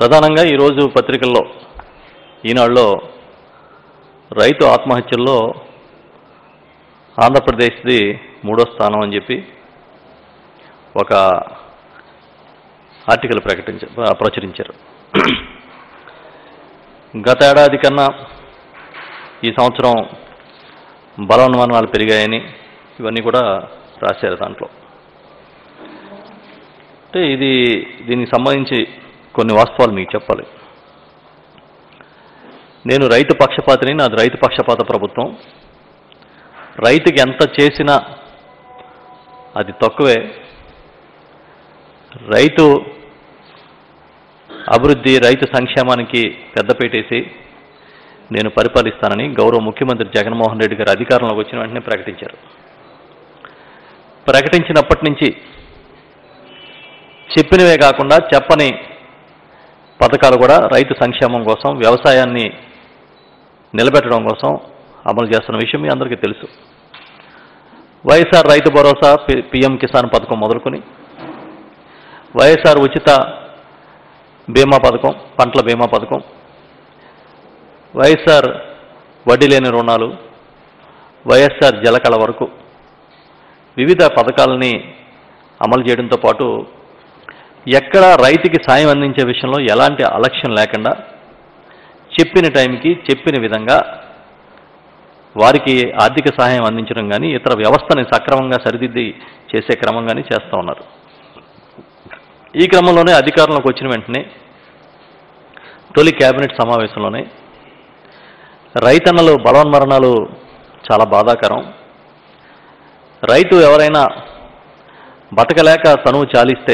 ప్రధానంగా ఈరోజు పత్రికల్లో ఈనాడులో రైతు ఆత్మహత్యల్లో ఆంధ్రప్రదేశ్ది మూడో స్థానం అని చెప్పి ఒక ఆర్టికల్ ప్రకటించ ప్రచురించారు గత ఏడాది కన్నా ఈ సంవత్సరం బలవన్మానాలు పెరిగాయని ఇవన్నీ కూడా రాశారు దాంట్లో అంటే ఇది దీనికి సంబంధించి కొన్ని వాస్తవాలు మీకు చెప్పాలి నేను రైతు పక్షపాతిని నాది రైతు పక్షపాత ప్రభుత్వం రైతుకి ఎంత చేసినా అది తక్కువే రైతు అభివృద్ధి రైతు సంక్షేమానికి పెద్దపేటేసి నేను పరిపాలిస్తానని గౌరవ ముఖ్యమంత్రి జగన్మోహన్ రెడ్డి గారు అధికారంలోకి వచ్చిన వెంటనే ప్రకటించారు ప్రకటించినప్పటి నుంచి చెప్పినవే కాకుండా చెప్పని పథకాలు కూడా రైతు సంక్షేమం కోసం వ్యవసాయాన్ని నిలబెట్టడం కోసం అమలు చేస్తున్న విషయం మీ అందరికీ తెలుసు వైఎస్ఆర్ రైతు భరోసా పి- పిఎం కిసాన్ పథకం మొదలుకొని వైఎస్ఆర్ ఉచిత బీమా పథకం పంటల బీమా పథకం వైఎస్ఆర్ వడ్డీ లేని రుణాలు వైఎస్ఆర్ జలకళ వరకు వివిధ పథకాలని అమలు చేయడంతో పాటు ఎక్కడ రైతుకి సాయం అందించే విషయంలో ఎలాంటి అలక్ష్యం లేకుండా చెప్పిన టైంకి చెప్పిన విధంగా వారికి ఆర్థిక సహాయం అందించడం కానీ ఇతర వ్యవస్థని సక్రమంగా సరిదిద్ది చేసే క్రమం కానీ చేస్తూ ఉన్నారు ఈ క్రమంలోనే అధికారంలోకి వచ్చిన వెంటనే తొలి కేబినెట్ సమావేశంలోనే రైతన్నలు బలవన్మరణాలు చాలా బాధాకరం రైతు ఎవరైనా బతకలేక తనువు చాలిస్తే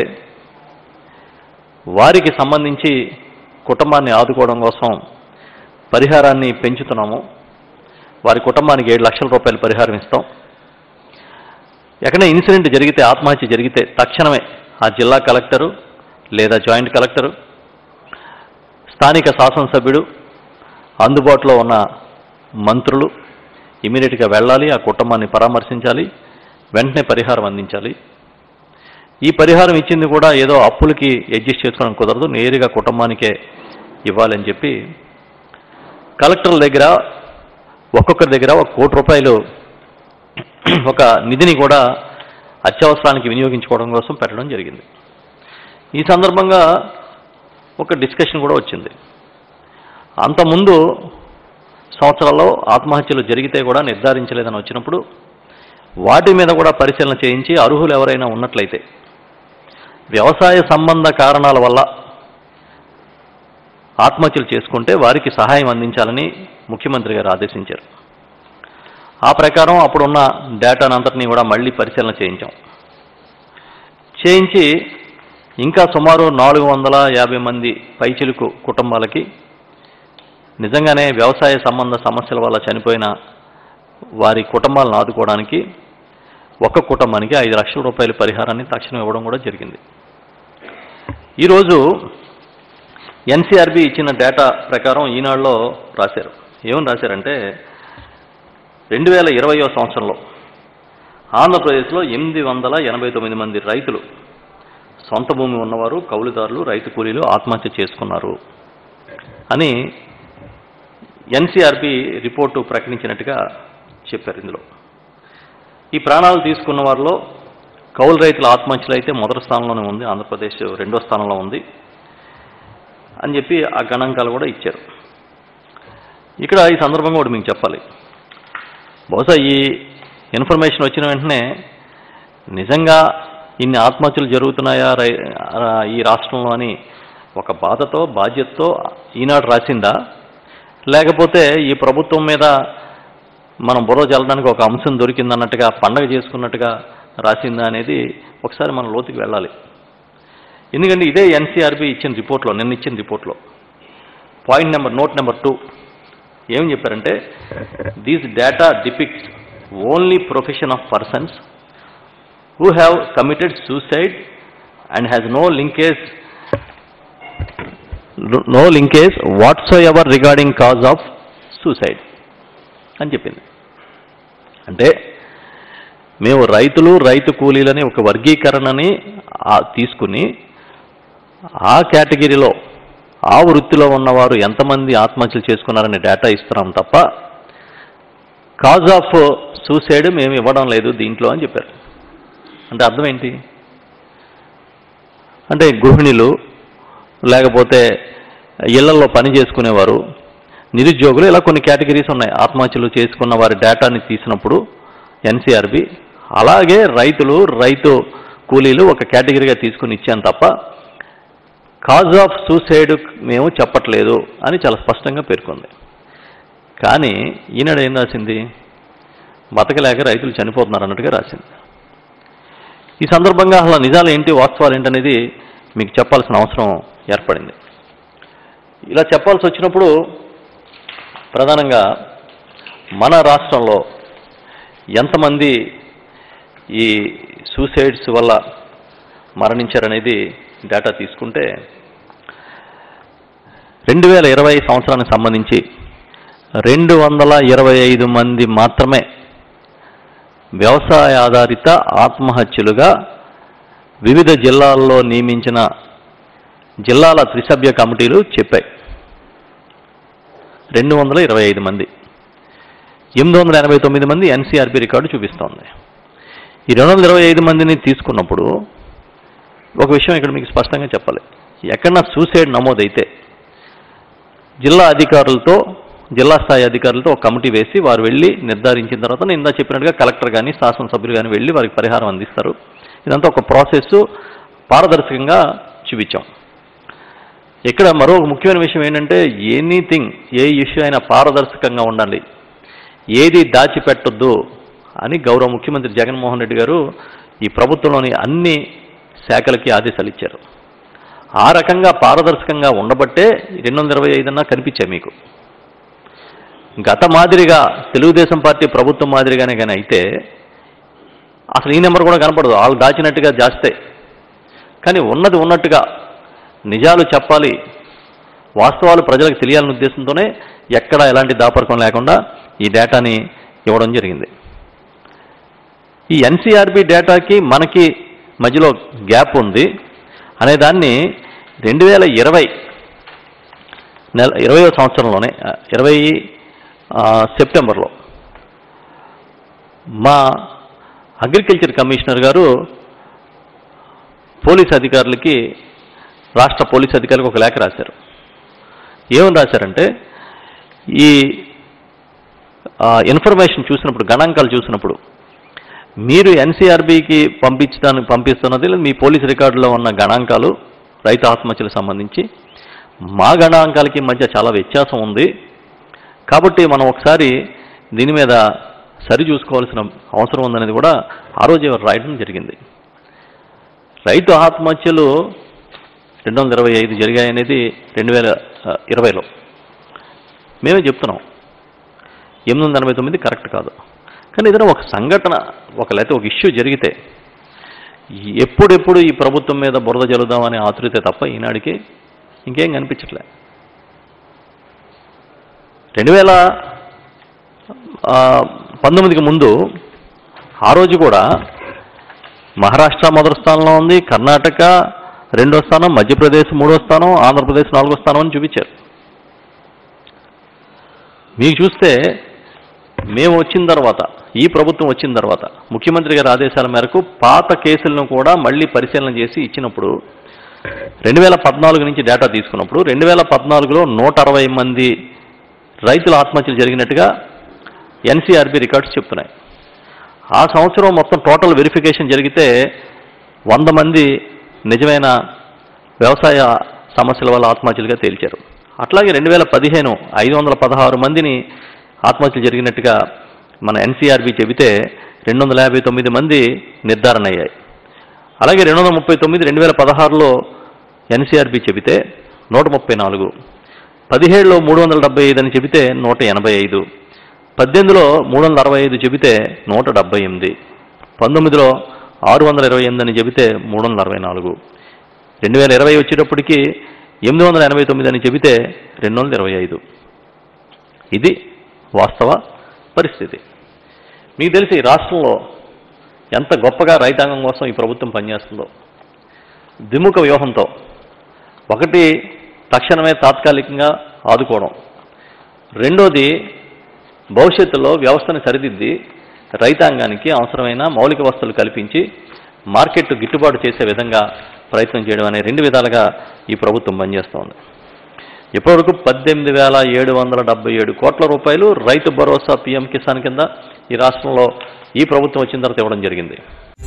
వారికి సంబంధించి కుటుంబాన్ని ఆదుకోవడం కోసం పరిహారాన్ని పెంచుతున్నాము వారి కుటుంబానికి ఏడు లక్షల రూపాయల పరిహారం ఇస్తాం ఎక్కడైనా ఇన్సిడెంట్ జరిగితే ఆత్మహత్య జరిగితే తక్షణమే ఆ జిల్లా కలెక్టరు లేదా జాయింట్ కలెక్టరు స్థానిక శాసనసభ్యుడు అందుబాటులో ఉన్న మంత్రులు ఇమీడియట్గా వెళ్ళాలి ఆ కుటుంబాన్ని పరామర్శించాలి వెంటనే పరిహారం అందించాలి ఈ పరిహారం ఇచ్చింది కూడా ఏదో అప్పులకి అడ్జస్ట్ చేసుకోవడం కుదరదు నేరుగా కుటుంబానికే ఇవ్వాలని చెప్పి కలెక్టర్ల దగ్గర ఒక్కొక్కరి దగ్గర ఒక కోటి రూపాయలు ఒక నిధిని కూడా అత్యవసరానికి వినియోగించుకోవడం కోసం పెట్టడం జరిగింది ఈ సందర్భంగా ఒక డిస్కషన్ కూడా వచ్చింది అంతకుముందు సంవత్సరాల్లో ఆత్మహత్యలు జరిగితే కూడా నిర్ధారించలేదని వచ్చినప్పుడు వాటి మీద కూడా పరిశీలన చేయించి అర్హులు ఎవరైనా ఉన్నట్లయితే వ్యవసాయ సంబంధ కారణాల వల్ల ఆత్మహత్యలు చేసుకుంటే వారికి సహాయం అందించాలని ముఖ్యమంత్రి గారు ఆదేశించారు ఆ ప్రకారం అప్పుడున్న డేటాను అంతటినీ కూడా మళ్ళీ పరిశీలన చేయించాం చేయించి ఇంకా సుమారు నాలుగు వందల యాభై మంది పైచిలుకు కుటుంబాలకి నిజంగానే వ్యవసాయ సంబంధ సమస్యల వల్ల చనిపోయిన వారి కుటుంబాలను ఆదుకోవడానికి ఒక్క కుటుంబానికి ఐదు లక్షల రూపాయల పరిహారాన్ని తక్షణం ఇవ్వడం కూడా జరిగింది ఈరోజు ఎన్సీఆర్బి ఇచ్చిన డేటా ప్రకారం ఈనాడులో రాశారు ఏమని రాశారంటే రెండు వేల ఇరవయో సంవత్సరంలో ఆంధ్రప్రదేశ్లో ఎనిమిది వందల ఎనభై తొమ్మిది మంది రైతులు సొంత భూమి ఉన్నవారు కౌలుదారులు రైతు కూలీలు ఆత్మహత్య చేసుకున్నారు అని ఎన్సీఆర్బి రిపోర్టు ప్రకటించినట్టుగా చెప్పారు ఇందులో ఈ ప్రాణాలు తీసుకున్న వారిలో కౌలు రైతుల ఆత్మహత్యలు అయితే మొదటి స్థానంలోనే ఉంది ఆంధ్రప్రదేశ్ రెండో స్థానంలో ఉంది అని చెప్పి ఆ గణాంకాలు కూడా ఇచ్చారు ఇక్కడ ఈ సందర్భంగా ఒకటి మీకు చెప్పాలి బహుశా ఈ ఇన్ఫర్మేషన్ వచ్చిన వెంటనే నిజంగా ఇన్ని ఆత్మహత్యలు జరుగుతున్నాయా రై- ఆ, ఈ రాష్ట్రంలో అని ఒక బాధతో బాధ్యతతో ఈనాడు రాసిందా లేకపోతే ఈ ప్రభుత్వం మీద మనం బుర్ర చల్లడానికి ఒక అంశం దొరికిందన్నట్టుగా పండగ చేసుకున్నట్టుగా రాసిందా అనేది ఒకసారి మనం లోతుకి వెళ్ళాలి ఎందుకంటే ఇదే ఎన్సీఆర్బి ఇచ్చిన రిపోర్ట్లో నిన్న ఇచ్చిన రిపోర్ట్లో point number note number two ఏం చెప్పారంటే these data depicts only profession of persons who have committed suicide and has no linkage no linkage whatsoever regarding cause of suicide అని చెప్పింది అంటే మేము రైతులు రైతు కూలీలని ఒక వర్గీకరణని ఆ, తీసుకుని ఆ కేటగిరీలో ఆ వృత్తిలో ఉన్నవారు ఎంతమంది ఆత్మహత్యలు చేసుకున్నారనే డేటా ఇస్తున్నాం తప్ప కాజ్ ఆఫ్ సూసైడ్ మేము ఇవ్వడం లేదు దీంట్లో అని చెప్పారు అంటే అర్థం ఏంటి అంటే గృహిణులు లేకపోతే ఇళ్లలో పని చేసుకునేవారు నిరుద్యోగులు ఇలా కొన్ని కేటగిరీస్ ఉన్నాయి ఆత్మహత్యలు చేసుకున్న వారి డేటాని తీసినప్పుడు ఎన్సీఆర్బి అలాగే రైతులు రైతు కూలీలు ఒక కేటగిరీగా తీసుకుని ఇచ్చాను తప్ప కాజ్ ఆఫ్ సూసైడ్ మేము చెప్పట్లేదు అని చాలా స్పష్టంగా పేర్కొంది కానీ ఈనాడు ఏం రాసింది బతకలేక రైతులు చనిపోతున్నారు అన్నట్టుగా రాసింది ఈ సందర్భంగా అసలు నిజాలు ఏంటి వాస్తవాలు ఏంటి అనేది మీకు చెప్పాల్సిన అవసరం ఏర్పడింది ఇలా చెప్పాల్సి వచ్చినప్పుడు ప్రధానంగా మన రాష్ట్రంలో ఎంతమంది ఈ సూసైడ్స్ వల్ల మరణించారనేది డేటా తీసుకుంటే రెండు వేల ఇరవై సంవత్సరానికి సంబంధించి రెండు వందల ఇరవై ఐదు మంది మాత్రమే వ్యవసాయ ఆధారిత ఆత్మహత్యలుగా వివిధ జిల్లాల్లో నియమించిన జిల్లాల త్రిసభ్య కమిటీలు చెప్పాయి రెండు వందల ఇరవై ఐదు మంది ఎనిమిది వందల ఎనభై తొమ్మిది మంది ఎన్సీఆర్బి రికార్డు చూపిస్తోంది ఈ రెండు వందల ఇరవై ఐదు మందిని తీసుకున్నప్పుడు ఒక విషయం ఇక్కడ మీకు స్పష్టంగా చెప్పాలి ఎక్కడన్నా సూసైడ్ నమోదైతే జిల్లా అధికారులతో జిల్లా స్థాయి అధికారులతో ఒక కమిటీ వేసి వారు వెళ్ళి నిర్ధారించిన తర్వాత నేను ఇందా చెప్పినట్టుగా కలెక్టర్ కానీ శాసనసభ్యులు కానీ వెళ్ళి వారికి పరిహారం అందిస్తారు ఇదంతా ఒక ప్రాసెస్ పారదర్శకంగా చూపించాం ఇక్కడ మరో ఒక ముఖ్యమైన విషయం ఏంటంటే ఎనీథింగ్ ఏ ఇష్యూ అయినా పారదర్శకంగా ఉండాలి ఏది దాచిపెట్టొద్దు అని గౌరవ ముఖ్యమంత్రి జగన్మోహన్ రెడ్డి గారు ఈ ప్రభుత్వంలోని అన్ని శాఖలకి ఆదేశాలు ఇచ్చారు ఆ రకంగా పారదర్శకంగా ఉండబట్టే రెండు వందల ఇరవై ఐదున్నా కనిపించాయి మీకు గత మాదిరిగా తెలుగుదేశం పార్టీ ప్రభుత్వం మాదిరిగానే కానీ అయితే అసలు ఈ నెంబర్ కూడా కనపడదు వాళ్ళు దాచినట్టుగా జాస్తే కానీ ఉన్నది ఉన్నట్టుగా నిజాలు చెప్పాలి వాస్తవాలు ప్రజలకు తెలియాలనే ఉద్దేశంతోనే ఎక్కడ ఎలాంటి దాపరికం లేకుండా ఈ డేటాని ఇవ్వడం జరిగింది ఈ ఎన్సీఆర్బి డేటాకి మనకి మధ్యలో గ్యాప్ ఉంది అనే దాన్ని రెండు వేల ఇరవై నెల ఇరవయో సంవత్సరంలోనే ఆ, ఇరవై ఆ, సెప్టెంబర్లో మా అగ్రికల్చర్ కమిషనర్ గారు పోలీస్ అధికారులకి రాష్ట్ర పోలీస్ అధికారులకు ఒక లేఖ రాశారు ఏమని రాశారంటే ఈ ఆ, ఇన్ఫర్మేషన్ చూసినప్పుడు గణాంకాలు చూసినప్పుడు మీరు ఎన్సీఆర్బీకి పంపించడానికి పంపిస్తున్నది మీ పోలీస్ రికార్డులో ఉన్న గణాంకాలు రైతు ఆత్మహత్యలకు సంబంధించి మా గణాంకాలకి మధ్య చాలా వ్యత్యాసం ఉంది కాబట్టి మనం ఒకసారి దీని మీద సరి చూసుకోవాల్సిన అవసరం ఉందనేది కూడా ఆ రోజు ఎవరు రాయడం జరిగింది రైతు ఆత్మహత్యలు రెండు వందల ఇరవై ఐదు జరిగాయనేది రెండు వేల ఆ, ఇరవైలో మేమే చెప్తున్నాం ఎనిమిది వందల ఎనభై తొమ్మిది కరెక్ట్ కాదు కానీ ఏదైనా ఒక సంఘటన ఒక లేకపోతే ఒక ఇష్యూ జరిగితే ఎప్పుడెప్పుడు ఈ ప్రభుత్వం మీద బురద జల్లుదామనే ఆతృతే తప్ప ఈనాడికి ఇంకేం కనిపించట్లే రెండు వేల ఆ, పంతొమ్మిదికి ముందు ఆ రోజు కూడా మహారాష్ట్ర మొదటి స్థానంలో ఉంది కర్ణాటక రెండో స్థానం మధ్యప్రదేశ్ మూడో స్థానం ఆంధ్రప్రదేశ్ నాలుగో స్థానం అని చూపించారు మీకు చూస్తే మేము వచ్చిన తర్వాత ఈ ప్రభుత్వం వచ్చిన తర్వాత ముఖ్యమంత్రి గారి ఆదేశాల మేరకు పాత కేసులను కూడా మళ్ళీ పరిశీలన చేసి ఇచ్చినప్పుడు రెండు వేల పద్నాలుగు నుంచి డేటా తీసుకున్నప్పుడు రెండు వేల పద్నాలుగులో నూట అరవై మంది రైతుల ఆత్మహత్యలు జరిగినట్టుగా ఎన్సీఆర్బి రికార్డ్స్ చెప్తున్నాయి ఆ సంవత్సరం మొత్తం టోటల్ వెరిఫికేషన్ జరిగితే వంద మంది నిజమైన వ్యవసాయ సమస్యల వల్ల ఆత్మహత్యలుగా తేల్చారు అట్లాగే రెండు వేల పదిహేను ఐదు వందల పదహారు మందిని ఆత్మహత్యలు జరిగినట్టుగా మన ఎన్సీఆర్బి చెబితే రెండు వందల యాభై తొమ్మిది మంది నిర్ధారణ అయ్యాయి అలాగే రెండు వందల ముప్పై తొమ్మిది రెండు వేల పదహారులో ఎన్సీఆర్బి చెబితే నూట ముప్పై నాలుగు పదిహేడులో మూడు వందల డెబ్బై ఐదు అని చెబితే నూట ఎనభై ఐదు పద్దెనిమిదిలో మూడు వందల అరవై ఐదు చెబితే నూట డెబ్బై ఎనిమిది పంతొమ్మిదిలో ఆరు వందల ఇరవై ఎనిమిది అని చెబితే మూడు వందల అరవై నాలుగు రెండు వేల ఇరవై వచ్చేటప్పటికి ఎనిమిది వందల ఎనభై తొమ్మిది అని చెబితే రెండు వందల ఇరవై ఐదు ఇది వాస్తవ పరిస్థితి మీకు తెలిసి ఈ రాష్ట్రంలో ఎంత గొప్పగా రైతాంగం కోసం ఈ ప్రభుత్వం పనిచేస్తుందో ద్విముఖ వ్యూహంతో ఒకటి తక్షణమే తాత్కాలికంగా ఆదుకోవడం రెండోది భవిష్యత్తులో వ్యవస్థను సరిదిద్ది రైతాంగానికి అవసరమైన మౌలిక వస్తువులు కల్పించి మార్కెట్ గిట్టుబాటు చేసే విధంగా ప్రయత్నం చేయడం అనే రెండు విధాలుగా ఈ ప్రభుత్వం పనిచేస్తోంది ఇప్పటివరకు పద్దెనిమిది వేల ఏడు వందల డెబ్బై ఏడు కోట్ల రూపాయలు రైతు భరోసా పీఎం కిసాన్ కింద ఈ రాష్ట్రంలో ఈ ప్రభుత్వం వచ్చిన తర్వాత ఇవ్వడం జరిగింది